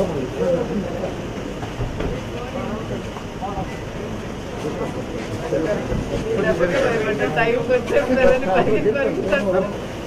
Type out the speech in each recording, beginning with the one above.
Time వచ్చేస్తారని పైకి కొనుక్కుంటాను.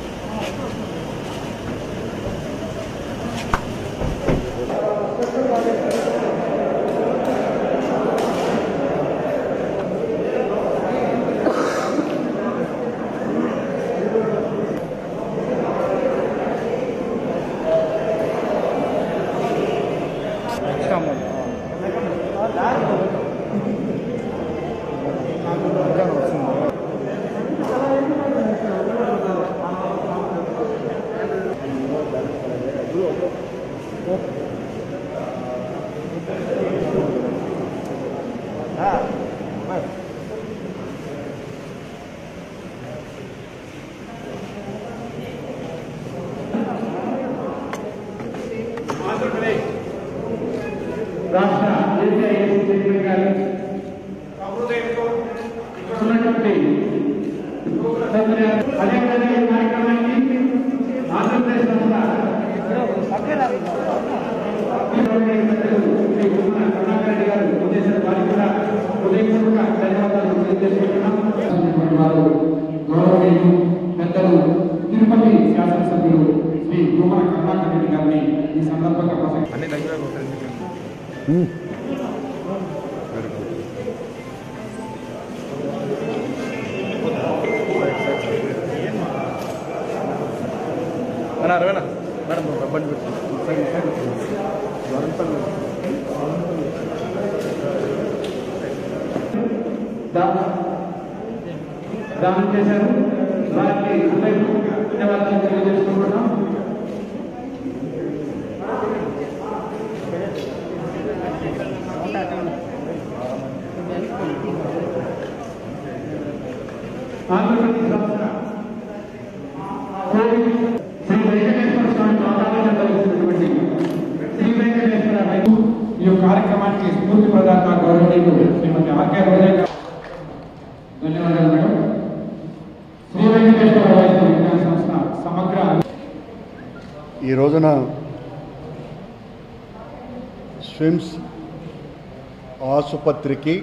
రాష్ట్ర ఏసీఐఎస్ చైర్మన్ గారు ఉన్నటువంటి సభ్యులు, అదేవిధంగా ఈ కార్యక్రమానికి ఆంధ్రప్రదేశ్ రాష్ట్ర శ్రీ గుమ్మన కరుణాకర్ రెడ్డి గారు వచ్చేసిన వారికి కూడా హృదయపూర్వక ధన్యవాదాలు తెలియజేసుకుంటున్నాం వారు గౌరవనీయులు పెద్దలు తిరుపతి శాసనసభ్యులు శ్రీ గుమ్మన కరుణాకర్ రెడ్డి గారిని ఈ సందర్భంగా ప్రసంగ దా- దానం చేశారు వారికి హృదయపూర్వక ధన్యవాదాలు తెలియజేసుకుంటున్నాం ఆంధ్రప్రదేశ్ రాష్ట్ర కోవిడ్ శ్రీ వెంకటేశ్వర స్వామి ఆరాధన కలిగినటువంటి శ్రీ వెంకటేశ్వర రైతు ఈ యొక్క కార్యక్రమానికి స్ఫూర్తి ప్రదాత గౌరవనీయులు శ్రీమతి ఆర్కే రోజా గారు ధన్యవాదాలు మేడం శ్రీ వెంకటేశ్వర వైద్య విజ్ఞాన సంస్థ సమగ్ర ఈ రోజున స్విమ్స్ ఆసుపత్రికి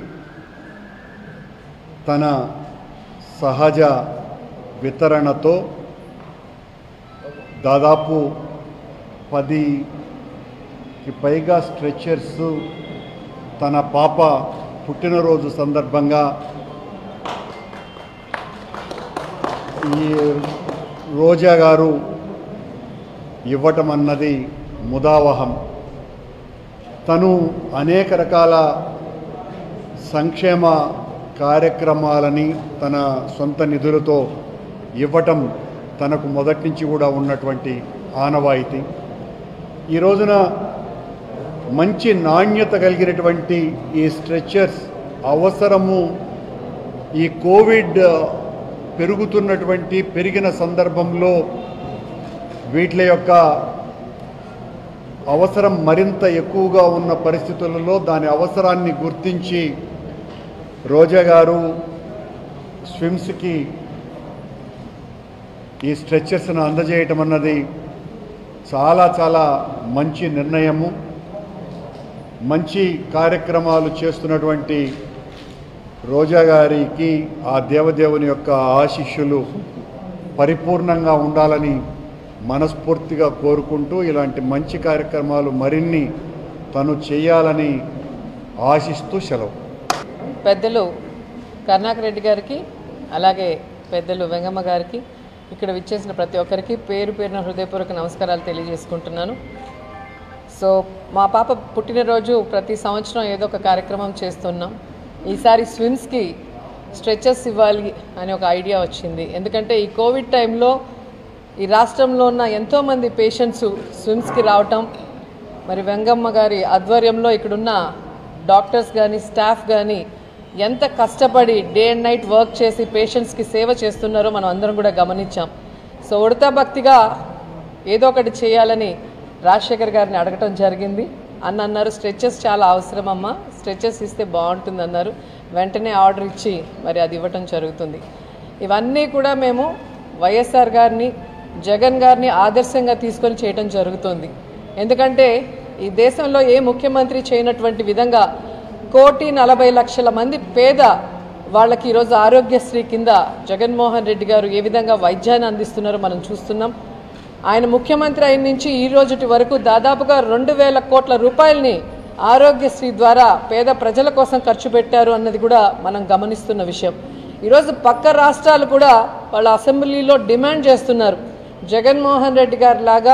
తన సహజ వితరణతో దాదాపు పదికి పైగా స్ట్రెచర్స్ తన పాప పుట్టినరోజు సందర్భంగా ఈ రోజా గారు ఇవ్వటం అన్నది ముదావహం తను అనేక రకాల సంక్షేమ కార్యక్రమాలని తన సొంత నిధులతో ఇవ్వటం తనకు మొదటి నుంచి కూడా ఉన్నటువంటి ఆనవాయితీ ఈ రోజున మంచి నాణ్యత కలిగినటువంటి ఈ స్ట్రెచర్స్ అవసరము ఈ కోవిడ్ పెరుగుతున్నటువంటి పెరిగిన సందర్భంలో వీటి యొక్క అవసరం మరింత ఎక్కువగా ఉన్న పరిస్థితులలో దాని అవసరాన్ని గుర్తించి రోజా గారు స్విమ్స్కి ఈ స్ట్రెచర్స్ను అందజేయటం అన్నది చాలా చాలా మంచి నిర్ణయము మంచి కార్యక్రమాలు చేస్తున్నటువంటి రోజా గారికి ఆ దేవదేవుని యొక్క ఆశిష్యులు పరిపూర్ణంగా ఉండాలని మనస్ఫూర్తిగా కోరుకుంటూ ఇలాంటి మంచి కార్యక్రమాలు మరిన్ని తను చేయాలని ఆశిస్తూ సెలవు పెద్దలు కరుణాకర్ రెడ్డి గారికి అలాగే పెద్దలు వెంగమ్మ గారికి ఇక్కడ విచ్చేసిన ప్రతి ఒక్కరికి పేరు పేరున హృదయపూర్వక నమస్కారాలు తెలియజేసుకుంటున్నాను సో మా పాప పుట్టినరోజు ప్రతి సంవత్సరం ఏదో ఒక కార్యక్రమం చేస్తున్నాం ఈసారి స్విమ్స్కి స్ట్రెచెస్ ఇవ్వాలి అనే ఒక ఐడియా వచ్చింది ఎందుకంటే ఈ కోవిడ్ టైంలో ఈ రాష్ట్రంలో ఉన్న ఎంతోమంది పేషెంట్స్ స్విమ్స్కి రావటం మరి వెంగమ్మ గారి ఆధ్వర్యంలో ఇక్కడున్న డాక్టర్స్ కానీ స్టాఫ్ కానీ ఎంత కష్టపడి డే అండ్ నైట్ వర్క్ చేసి పేషెంట్స్కి సేవ చేస్తున్నారో మనం అందరం కూడా గమనించాం సో ఉడతా భక్తిగా ఏదో ఒకటి చేయాలని రాజశేఖర్ గారిని అడగటం జరిగింది అన్న అన్నారు స్ట్రెచెస్ చాలా అవసరం అమ్మా స్ట్రెచెస్ ఇస్తే బాగుంటుంది అన్నారు వెంటనే ఆర్డర్ ఇచ్చి మరి అది ఇవ్వటం జరుగుతుంది ఇవన్నీ కూడా మేము వైఎస్ఆర్ గారిని జగన్ గారిని ఆదర్శంగా తీసుకొని చేయటం జరుగుతుంది ఎందుకంటే ఈ దేశంలో ఏ ముఖ్యమంత్రి చేయనటువంటి విధంగా కోటి నలభై లక్షల మంది పేద వాళ్ళకి ఈరోజు ఆరోగ్యశ్రీ కింద జగన్మోహన్ రెడ్డి గారు ఏ విధంగా వైద్యాన్ని అందిస్తున్నారో మనం చూస్తున్నాం ఆయన ముఖ్యమంత్రి అయిన నుంచి ఈ రోజుటి వరకు దాదాపుగా రెండు వేల కోట్ల రూపాయలని ఆరోగ్యశ్రీ ద్వారా పేద ప్రజల కోసం ఖర్చు పెట్టారు అన్నది కూడా మనం గమనిస్తున్న విషయం ఈరోజు పక్క రాష్ట్రాలు కూడా వాళ్ళ అసెంబ్లీలో డిమాండ్ చేస్తున్నారు జగన్మోహన్ రెడ్డి గారి లాగా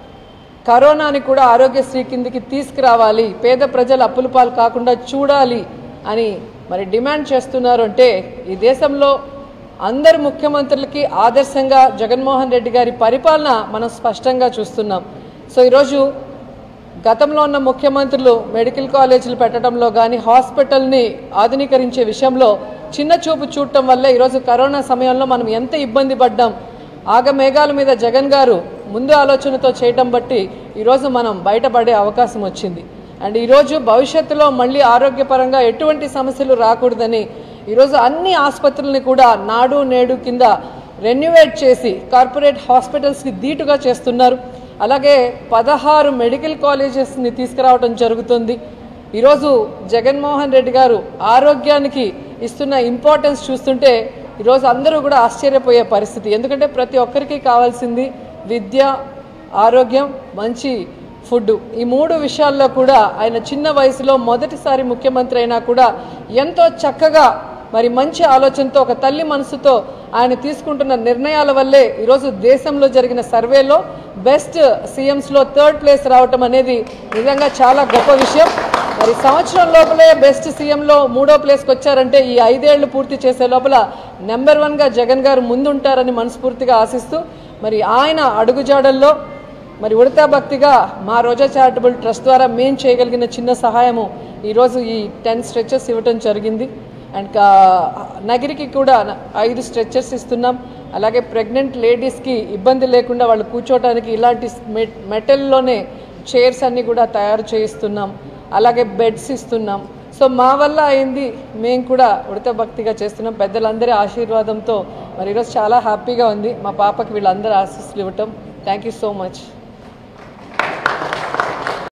కరోనాని కూడా ఆరోగ్యశ్రీ కిందికి తీసుకురావాలి పేద ప్రజలు అప్పుల పాలు కాకుండా చూడాలి అని మరి డిమాండ్ చేస్తున్నారు అంటే ఈ దేశంలో అందరు ముఖ్యమంత్రులకి ఆదర్శంగా జగన్మోహన్ రెడ్డి గారి పరిపాలన మనం స్పష్టంగా చూస్తున్నాం సో ఈరోజు గతంలో ఉన్న ముఖ్యమంత్రులు మెడికల్ కాలేజీలు పెట్టడంలో కానీ హాస్పిటల్ని ఆధునీకరించే విషయంలో చిన్న చూపు చూడటం వల్ల ఈరోజు కరోనా సమయంలో మనం ఎంత ఇబ్బంది పడ్డాం ఆగమేఘాల మీద జగన్ గారు ముందు ఆలోచనతో చేయటం బట్టి ఈరోజు మనం బయటపడే అవకాశం వచ్చింది అండ్ ఈరోజు భవిష్యత్తులో మళ్ళీ ఆరోగ్యపరంగా ఎటువంటి సమస్యలు రాకూడదని ఈరోజు అన్ని ఆసుపత్రుల్ని కూడా నాడు నేడు కింద రెన్యువేట్ చేసి కార్పొరేట్ హాస్పిటల్స్కి ధీటుగా చేస్తున్నారు అలాగే పదహారు మెడికల్ కాలేజెస్ని తీసుకురావడం జరుగుతుంది ఈరోజు జగన్మోహన్ రెడ్డి గారు ఆరోగ్యానికి ఇస్తున్న ఇంపార్టెన్స్ చూస్తుంటే ఈరోజు అందరూ కూడా ఆశ్చర్యపోయే పరిస్థితి ఎందుకంటే ప్రతి ఒక్కరికి కావాల్సింది విద్య ఆరోగ్యం మంచి ఫుడ్ ఈ మూడు విషయాల్లో కూడా ఆయన చిన్న వయసులో మొదటిసారి ముఖ్యమంత్రి అయినా కూడా ఎంతో చక్కగా మరి మంచి ఆలోచనతో ఒక తల్లి మనసుతో ఆయన తీసుకుంటున్న నిర్ణయాల వల్లే ఈరోజు దేశంలో జరిగిన సర్వేలో బెస్ట్ సీఎంస్లో థర్డ్ ప్లేస్ రావటం అనేది నిజంగా చాలా గొప్ప విషయం మరి సంవత్సరం లోపలే బెస్ట్ సీఎంలో మూడో ప్లేస్కి వచ్చారంటే ఈ ఐదేళ్లు పూర్తి చేసే లోపల నెంబర్ వన్గా జగన్ గారు ముందుంటారని మనస్ఫూర్తిగా ఆశిస్తూ మరి ఆయన అడుగుజాడల్లో మరి ఉడతా భక్తిగా మా రోజా చారిటబుల్ ట్రస్ట్ ద్వారా మేం చేయగలిగిన చిన్న సహాయము ఈరోజు ఈ టెన్ స్ట్రెచెస్ ఇవ్వటం జరిగింది అండ్ కా- నగిరికి కూడా న- ఐదు స్ట్రెచెస్ ఇస్తున్నాం అలాగే ప్రెగ్నెంట్ లేడీస్కి ఇబ్బంది లేకుండా వాళ్ళు కూర్చోవడానికి ఇలాంటి మె- మెటల్లోనే చైర్స్ అన్నీ కూడా తయారు చేయిస్తున్నాం అలాగే బెడ్స్ ఇస్తున్నాం సో మా వల్ల అయింది మేము కూడా ఉడత భక్తిగా చేస్తున్నాం పెద్దలందరి ఆశీర్వాదంతో మరి ఈరోజు చాలా హ్యాపీగా ఉంది మా పాపకి వీళ్ళందరూ ఆశీస్సులు ఇవ్వటం థ్యాంక్ యూ సో మచ్